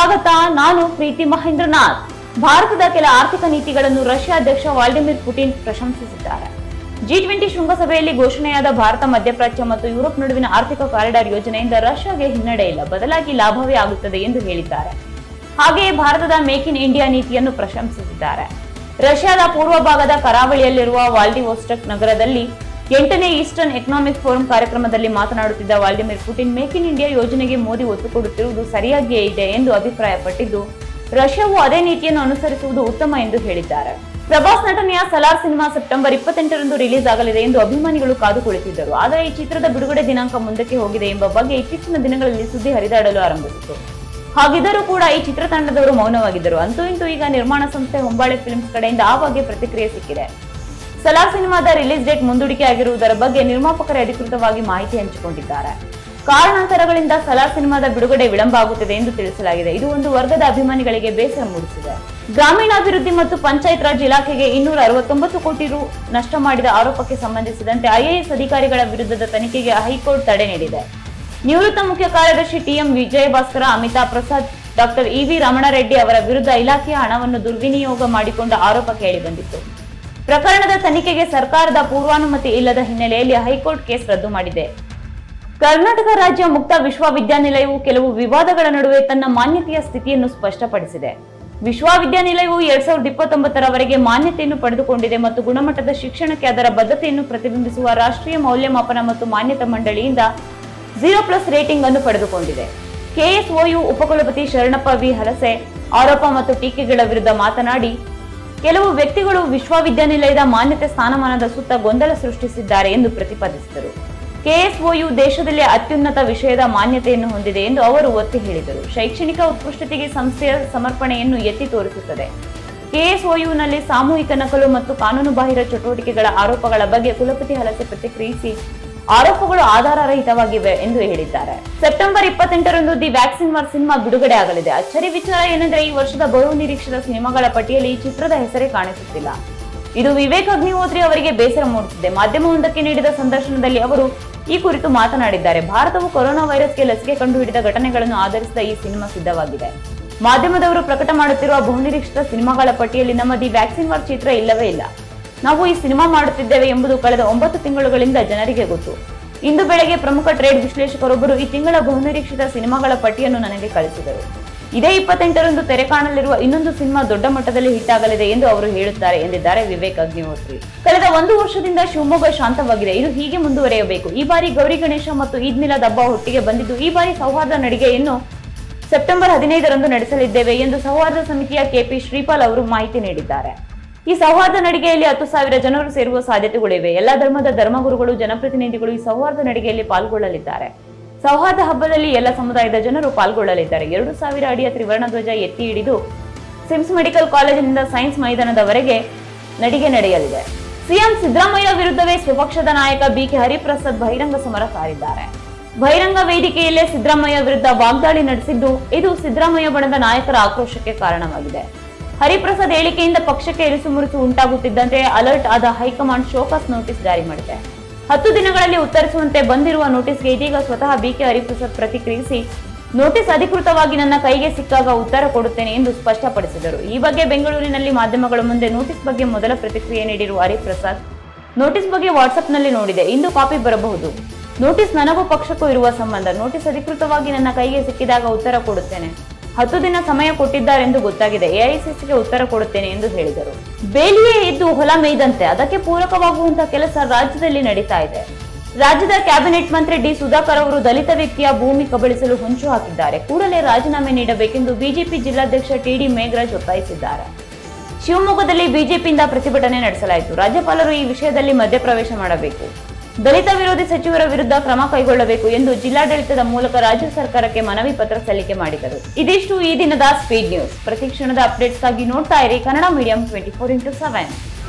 ಸ್ವಾಗತ ನಾನು ಪ್ರೀತಿ ಮಹೇಂದ್ರನಾಥ್ ಭಾರತದ ಕೆಲ ಆರ್ಥಿಕ ನೀತಿಗಳನ್ನು ರಷ್ಯಾ ಅಧ್ಯಕ್ಷ ವ್ಲಾದಿಮಿರ್ ಪುಟಿನ್ ಪ್ರಶಂಸಿಸಿದ್ದಾರೆ ಜಿ ಟ್ವೆಂಟಿ ಶೃಂಗಸಭೆಯಲ್ಲಿ ಘೋಷಣೆಯಾದ ಭಾರತ ಮಧ್ಯಪ್ರಾಚ್ಯ ಮತ್ತು ಯುರೋಪ್ ನಡುವಿನ ಆರ್ಥಿಕ ಕಾರಿಡಾರ್ ಯೋಜನೆಯಿಂದ ರಷ್ಯಾಗೆ ಹಿನ್ನಡೆ ಇಲ್ಲ ಬದಲಾಗಿ ಲಾಭವೇ ಆಗುತ್ತದೆ ಎಂದು ಹೇಳಿದ್ದಾರೆ ಹಾಗೆಯೇ ಭಾರತದ ಮೇಕ್ ಇನ್ ಇಂಡಿಯಾ ನೀತಿಯನ್ನು ಪ್ರಶಂಸಿಸಿದ್ದಾರೆ ರಷ್ಯಾದ ಪೂರ್ವ ಭಾಗದ ಕರಾವಳಿಯಲ್ಲಿರುವ ವಾಲ್ಡಿವೋಸ್ಟಕ್ ನಗರದಲ್ಲಿ ಎಂಟನೇ ಈಸ್ಟರ್ನ್ ಎಕನಾಮಿಕ್ ಫೋರಂ ಕಾರ್ಯಕ್ರಮದಲ್ಲಿ ಮಾತನಾಡುತ್ತಿದ್ದ Vladimir Putin make in India ಯೋಜನೆಗೆ ಮೋದಿ ಒತ್ತು ಕೊಡುತ್ತಿರುವುದು ಸರಿಯಾಗಿಯೇ ಇದೆ ಎಂದು ಅಭಿಪ್ರಾಯಪಟ್ಟಿದ್ದು ರಷ್ಯಾವು ಅದೇ ನೀತಿಯನ್ನು ಅನುಸರಿಸುವುದು ಉತ್ತಮ ಎಂದು ಹೇಳಿದ್ದಾರೆ ಪ್ರಭಾಸ್ ನಟನೆಯ ಸಲಾರ್ ಸಿನಿಮಾ ಸೆಪ್ಟೆಂಬರ್ ಇಪ್ಪತ್ತೆಂಟರಂದು ರಿಲೀಸ್ ಆಗಲಿದೆ ಎಂದು ಅಭಿಮಾನಿಗಳು ಕಾದು ಕುಳಿತಿದ್ದರು ಆದರೆ ಈ ಚಿತ್ರದ ಬಿಡುಗಡೆ ದಿನಾಂಕ ಮುಂದಕ್ಕೆ ಹೋಗಿದೆ ಎಂಬ ಬಗ್ಗೆ ಇತ್ತೀಚಿನ ದಿನಗಳಲ್ಲಿ ಸುದ್ದಿ ಹರಿದಾಡಲು ಆರಂಭಿಸಿತು ಹಾಗಿದ್ದರೂ ಕೂಡ ಈ ಚಿತ್ರತಂಡದವರು ಮೌನವಾಗಿದ್ದರು ಅಂತೂ ಇಂತೂ ಈಗ ನಿರ್ಮಾಣ ಸಂಸ್ಥೆ ಹೊಂಬಾಳೆ ಫಿಲ್ಮ್ಸ್ ಕಡೆಯಿಂದ ಆ ಬಗ್ಗೆ ಪ್ರತಿಕ್ರಿಯೆ ಸಿಕ್ಕಿದೆ ಸಲಾರ್ ಸಿನಿಮಾದ ರಿಲೀಸ್ ಡೇಟ್ ಮುಂದೂಡಿಕೆ ಆಗಿರುವುದರ ಬಗ್ಗೆ ನಿರ್ಮಾಪಕರೇ ಅಧಿಕೃತವಾಗಿ ಮಾಹಿತಿ ಹಂಚಿಕೊಂಡಿದ್ದಾರೆ ಕಾರಣಾಂತರಗಳಿಂದ ಸಲಾರ್ ಸಿನಿಮಾದ ಬಿಡುಗಡೆ ವಿಳಂಬ ಆಗುತ್ತಿದೆ ಎಂದು ತಿಳಿಸಲಾಗಿದೆ ಇದು ಒಂದು ವರ್ಗದ ಅಭಿಮಾನಿಗಳಿಗೆ ಬೇಸರ ಮೂಡಿಸಿದೆ ಗ್ರಾಮೀಣಾಭಿವೃದ್ಧಿ ಮತ್ತು ಪಂಚಾಯತ್ ರಾಜ್ ಇಲಾಖೆಗೆ ಇನ್ನೂರ ಅರವತ್ತೊಂಬತ್ತು ಕೋಟಿ ರು ನಷ್ಟ ಮಾಡಿದ ಆರೋಪಕ್ಕೆ ಸಂಬಂಧಿಸಿದಂತೆ ಐಎಎಸ್ ಅಧಿಕಾರಿಗಳ ವಿರುದ್ಧದ ತನಿಖೆಗೆ ಹೈಕೋರ್ಟ್ ತಡೆ ನೀಡಿದೆ ನಿವೃತ್ತ ಮುಖ್ಯ ಕಾರ್ಯದರ್ಶಿ TM Vijayabhaskara Amitabh Prasad doctor EV Ramanareddy ಅವರ ವಿರುದ್ಧ ಇಲಾಖೆಯ ಹಣವನ್ನು ದುರ್ವಿನಿಯೋಗ ಮಾಡಿಕೊಂಡ ಆರೋಪ ಕೇಳಿಬಂದಿತ್ತು ಪ್ರಕರಣದ ತನಿಖೆಗೆ ಸರ್ಕಾರದ ಪೂರ್ವಾನುಮತಿ ಇಲ್ಲದ ಹಿನ್ನೆಲೆಯಲ್ಲಿ ಹೈಕೋರ್ಟ್ ಕೇಸ್ ರದ್ದು ಮಾಡಿದೆ ಕರ್ನಾಟಕ ರಾಜ್ಯ ಮುಕ್ತ ವಿಶ್ವವಿದ್ಯಾನಿಲಯವು ಕೆಲವು ವಿವಾದಗಳ ನಡುವೆ ತನ್ನ ಮಾನ್ಯತೆಯ ಸ್ಥಿತಿಯನ್ನು ಸ್ಪಷ್ಟಪಡಿಸಿದೆ ವಿಶ್ವವಿದ್ಯಾನಿಲಯವು ಎರಡ್ ಸಾವಿರದ ಇಪ್ಪತ್ತೊಂಬತ್ತರವರೆಗೆ ಮಾನ್ಯತೆಯನ್ನು ಪಡೆದುಕೊಂಡಿದೆ ಮತ್ತು ಗುಣಮಟ್ಟದ ಶಿಕ್ಷಣಕ್ಕೆ ಅದರ ಬದ್ಧತೆಯನ್ನು ಪ್ರತಿಬಿಂಬಿಸುವ ರಾಷ್ಟ್ರೀಯ ಮೌಲ್ಯಮಾಪನ ಮತ್ತು ಮಾನ್ಯತಾ ಮಂಡಳಿಯಿಂದ ಝೀರೋ ಪ್ಲಸ್ ರೇಟಿಂಗ್ ಅನ್ನು ಪಡೆದುಕೊಂಡಿದೆ ಕೆಎಸ್ಒಯು ಉಪಕುಲಪತಿ ಶರಣಪ್ಪ ವಿ ಹಲಸೆ ಆರೋಪ ಮತ್ತು ಟೀಕೆಗಳ ವಿರುದ್ಧ ಮಾತನಾಡಿ ಕೆಲವು ವ್ಯಕ್ತಿಗಳು ವಿಶ್ವವಿದ್ಯಾನಿಲಯದ ಮಾನ್ಯತೆ ಸ್ಥಾನಮಾನದ ಸುತ್ತ ಗೊಂದಲ ಸೃಷ್ಟಿಸಿದ್ದಾರೆ ಎಂದು ಪ್ರತಿಪಾದಿಸಿದರು ಕೆಎಸ್ಒಯು ದೇಶದಲ್ಲಿ ಅತ್ಯುನ್ನತ ವಿಷಯದ ಮಾನ್ಯತೆಯನ್ನು ಹೊಂದಿದೆ ಎಂದು ಅವರು ಒತ್ತಿ ಹೇಳಿದರು ಶೈಕ್ಷಣಿಕ ಉತ್ಕೃಷ್ಟತೆಗೆ ಸಂಸ್ಥೆಯ ಸಮರ್ಪಣೆಯನ್ನು ಎತ್ತಿ ತೋರಿಸುತ್ತದೆ ಕೆಎಸ್ಒಯುನಲ್ಲಿ ಸಾಮೂಹಿಕ ನಕಲು ಮತ್ತು ಕಾನೂನುಬಾಹಿರ ಚಟುವಟಿಕೆಗಳ ಆರೋಪಗಳ ಬಗ್ಗೆ ಕುಲಪತಿ ಹಲಸೆ ಪ್ರತಿಕ್ರಿಯಿಸಿ ಆರೋಪಗಳು ಆಧಾರರಹಿತವಾಗಿವೆ ಎಂದು ಹೇಳಿದ್ದಾರೆ ಸೆಪ್ಟೆಂಬರ್ ಇಪ್ಪತ್ತೆಂಟರಂದು ದಿ ವ್ಯಾಕ್ಸಿನ್ ವಾರ್ ಸಿನಿಮಾ ಬಿಡುಗಡೆ ಆಗಲಿದೆ ಅಚ್ಚರಿ ವಿಚಾರ ಏನೆಂದರೆ ಈ ವರ್ಷದ ಬಹು ನಿರೀಕ್ಷಿತ ಸಿನಿಮಾಗಳ ಪಟ್ಟಿಯಲ್ಲಿ ಈ ಚಿತ್ರದ ಹೆಸರೇ ಕಾಣಿಸುತ್ತಿಲ್ಲ ಇದು ವಿವೇಕ್ ಅಗ್ನಿಹೋತ್ರಿ ಅವರಿಗೆ ಬೇಸರ ಮೂಡಿಸಿದೆ ಮಾಧ್ಯಮವೊಂದಕ್ಕೆ ನೀಡಿದ ಸಂದರ್ಶನದಲ್ಲಿ ಅವರು ಈ ಕುರಿತು ಮಾತನಾಡಿದ್ದಾರೆ ಭಾರತವು ಕೊರೋನಾ ವೈರಸ್ಗೆ ಲಸಿಕೆ ಕಂಡುಹಿಡಿದ ಘಟನೆಗಳನ್ನು ಆಧರಿಸಿದ ಈ ಸಿನಿಮಾ ಸಿದ್ಧವಾಗಿದೆ ಮಾಧ್ಯಮದವರು ಪ್ರಕಟ ಮಾಡುತ್ತಿರುವ ಬಹುನಿರೀಕ್ಷಿತ ಸಿನಿಮಾಗಳ ಪಟ್ಟಿಯಲ್ಲಿ ನಮ್ಮ ದಿ ವ್ಯಾಕ್ಸಿನ್ ವಾರ್ ಚಿತ್ರ ಇಲ್ಲವೇ ಇಲ್ಲ ನಾವು ಈ ಸಿನಿಮಾ ಮಾಡುತ್ತಿದ್ದೇವೆ ಎಂಬುದು ಕಳೆದ ಒಂಬತ್ತು ತಿಂಗಳುಗಳಿಂದ ಜನರಿಗೆ ಗೊತ್ತು ಇಂದು ಬೆಳಗ್ಗೆ ಪ್ರಮುಖ ಟ್ರೇಡ್ ವಿಶ್ಲೇಷಕರೊಬ್ಬರು ಈ ತಿಂಗಳ ಬಹುನಿರೀಕ್ಷಿತ ಸಿನಿಮಾಗಳ ಪಟ್ಟಿಯನ್ನು ನನಗೆ ಕಳಿಸಿದರು ಇದೇ ಇಪ್ಪತ್ತೆಂಟರಂದು ತೆರೆ ಕಾಣಲಿರುವ ಇನ್ನೊಂದು ಸಿನಿಮಾ ದೊಡ್ಡ ಮಟ್ಟದಲ್ಲಿ ಹಿಟ್ ಆಗಲಿದೆ ಎಂದು ಅವರು ಹೇಳುತ್ತಾರೆ ಎಂದಿದ್ದಾರೆ ವಿವೇಕ್ ಅಗ್ನಿಹೋತ್ರಿ ಕಳೆದ ಒಂದು ವರ್ಷದಿಂದ ಶಿವಮೊಗ್ಗ ಶಾಂತವಾಗಿದೆ ಇದು ಹೀಗೆ ಮುಂದುವರಿಯಬೇಕು ಈ ಬಾರಿ ಗೌರಿ ಗಣೇಶ ಮತ್ತು ಈದ್ ಮಿಲಾದ್ ಹಬ್ಬ ಒಟ್ಟಿಗೆ ಬಂದಿದ್ದು ಈ ಬಾರಿ ಸೌಹಾರ್ದ ನಡಿಗೆಯನ್ನು ಸೆಪ್ಟೆಂಬರ್ ಹದಿನೈದರಂದು ನಡೆಸಲಿದ್ದೇವೆ ಎಂದು ಸೌಹಾರ್ದ ಸಮಿತಿಯ ಕೆಪಿ ಶ್ರೀಪಾಲ್ ಅವರು ಮಾಹಿತಿ ನೀಡಿದ್ದಾರೆ ಈ ಸೌಹಾರ್ದ ನಡಿಗೆಯಲ್ಲಿ ಹತ್ತು ಸಾವಿರ ಜನರು ಸೇರುವ ಸಾಧ್ಯತೆಗಳಿವೆ ಎಲ್ಲಾ ಧರ್ಮದ ಧರ್ಮಗುರುಗಳು ಜನಪ್ರತಿನಿಧಿಗಳು ಈ ಸೌಹಾರ್ದ ನಡಿಗೆಯಲ್ಲಿ ಪಾಲ್ಗೊಳ್ಳಲಿದ್ದಾರೆ ಸೌಹಾರ್ದ ಹಬ್ಬದಲ್ಲಿ ಎಲ್ಲ ಸಮುದಾಯದ ಜನರು ಪಾಲ್ಗೊಳ್ಳಲಿದ್ದಾರೆ ಎರಡು ಸಾವಿರ ಅಡಿಯ ತ್ರಿವರ್ಣ ಧ್ವಜ ಎತ್ತಿ ಹಿಡಿದು ಸಿಮ್ಸ್ ಮೆಡಿಕಲ್ ಕಾಲೇಜಿನಿಂದ ಸೈನ್ಸ್ ಮೈದಾನದವರೆಗೆ ನಡಿಗೆ ನಡೆಯಲಿದೆ ಸಿಎಂ ಸಿದ್ದರಾಮಯ್ಯ ವಿರುದ್ಧವೇ ಸ್ವಪಕ್ಷದ ನಾಯಕ ಬಿಕೆ ಹರಿಪ್ರಸಾದ್ ಬಹಿರಂಗ ಸಮರ ಸಾರಿದ್ದಾರೆ ಬಹಿರಂಗ ವೇದಿಕೆಯಲ್ಲೇ ಸಿದ್ದರಾಮಯ್ಯ ವಿರುದ್ಧ ವಾಗ್ದಾಳಿ ನಡೆಸಿದ್ದು ಇದು ಸಿದ್ದರಾಮಯ್ಯ ಬಣದ ನಾಯಕರ ಆಕ್ರೋಶಕ್ಕೆ ಕಾರಣವಾಗಿದೆ ಹರಿಪ್ರಸಾದ್ ಹೇಳಿಕೆಯಿಂದ ಪಕ್ಷಕ್ಕೆ ಇರಿಸುಮುರುಸು ಉಂಟಾಗುತ್ತಿದ್ದಂತೆ ಅಲರ್ಟ್ ಆದ ಹೈಕಮಾಂಡ್ ಶೋಕಾಸ್ ನೋಟಿಸ್ ಜಾರಿ ಮಾಡಿದೆ ಹತ್ತು ದಿನಗಳಲ್ಲಿ ಉತ್ತರಿಸುವಂತೆ ಬಂದಿರುವ ನೋಟಿಸ್ಗೆ ಇದೀಗ ಸ್ವತಃ ಬಿಕೆ ಹರಿಪ್ರಸಾದ್ ಪ್ರತಿಕ್ರಿಯಿಸಿ ನೋಟಿಸ್ ಅಧಿಕೃತವಾಗಿ ನನ್ನ ಕೈಗೆ ಸಿಕ್ಕಾಗ ಉತ್ತರ ಕೊಡುತ್ತೇನೆ ಎಂದು ಸ್ಪಷ್ಟಪಡಿಸಿದರು ಈ ಬಗ್ಗೆ ಬೆಂಗಳೂರಿನಲ್ಲಿ ಮಾಧ್ಯಮಗಳ ಮುಂದೆ ನೋಟಿಸ್ ಬಗ್ಗೆ ಮೊದಲ ಪ್ರತಿಕ್ರಿಯೆ ನೀಡಿರುವ ಹರಿಪ್ರಸಾದ್ ನೋಟಿಸ್ ಬಗ್ಗೆ ವಾಟ್ಸ್ಆಪ್ನಲ್ಲಿ ನೋಡಿದೆ ಇಂದು ಕಾಪಿ ಬರಬಹುದು ನೋಟಿಸ್ ನನಗೂ ಪಕ್ಷಕ್ಕೂ ಇರುವ ಸಂಬಂಧ ನೋಟಿಸ್ ಅಧಿಕೃತವಾಗಿ ನನ್ನ ಕೈಗೆ ಸಿಕ್ಕಿದಾಗ ಉತ್ತರ ಕೊಡುತ್ತೇನೆ ಹತ್ತು ದಿನ ಸಮಯ ಕೊಟ್ಟಿದ್ದಾರೆಂದು ಗೊತ್ತಾಗಿದೆ ಎಐಸಿಸಿಗೆ ಉತ್ತರ ಕೊಡುತ್ತೇನೆ ಎಂದು ಹೇಳಿದರು ಬೇಲಿಯೇ ಇದ್ದು ಹೊಲ ಮೇಯ್ದಂತೆ ಅದಕ್ಕೆ ಪೂರಕವಾಗುವಂತಹ ಕೆಲಸ ರಾಜ್ಯದಲ್ಲಿ ನಡೀತಾ ಇದೆ ರಾಜ್ಯದ ಕ್ಯಾಬಿನೆಟ್ ಮಂತ್ರಿ ಡಿ ಸುಧಾಕರ್ ಅವರು ದಲಿತ ವ್ಯಕ್ತಿಯ ಭೂಮಿ ಕಬಳಿಸಲು ಹೊಂಚು ಹಾಕಿದ್ದಾರೆ ಕೂಡಲೇ ರಾಜೀನಾಮೆ ನೀಡಬೇಕೆಂದು ಬಿಜೆಪಿ ಜಿಲ್ಲಾಧ್ಯಕ್ಷ ಟಿಡಿ ಮೇಘರಾಜ್ ಒತ್ತಾಯಿಸಿದ್ದಾರೆ ಶಿವಮೊಗ್ಗದಲ್ಲಿ ಬಿಜೆಪಿಯಿಂದ ಪ್ರತಿಭಟನೆ ನಡೆಸಲಾಯಿತು ರಾಜ್ಯಪಾಲರು ಈ ವಿಷಯದಲ್ಲಿ ಮಧ್ಯಪ್ರವೇಶ ಮಾಡಬೇಕು ದಲಿತ ವಿರೋಧಿ ಸಚಿವರ ವಿರುದ್ಧ ಕ್ರಮ ಕೈಗೊಳ್ಳಬೇಕು ಎಂದು ಜಿಲ್ಲಾಡಳಿತದ ಮೂಲಕ ರಾಜ್ಯ ಸರ್ಕಾರಕ್ಕೆ ಮನವಿ ಪತ್ರ ಸಲ್ಲಿಕೆ ಮಾಡಿದರು ಇದಿಷ್ಟು ಈ ದಿನದ ಸ್ಪೀಡ್ ನ್ಯೂಸ್ ಪ್ರತಿ ಕ್ಷಣದ ಅಪ್ಡೇಟ್ಸ್ಗಾಗಿ ನೋಡ್ತಾ ಇರಿ Kannada medium twenty four into seven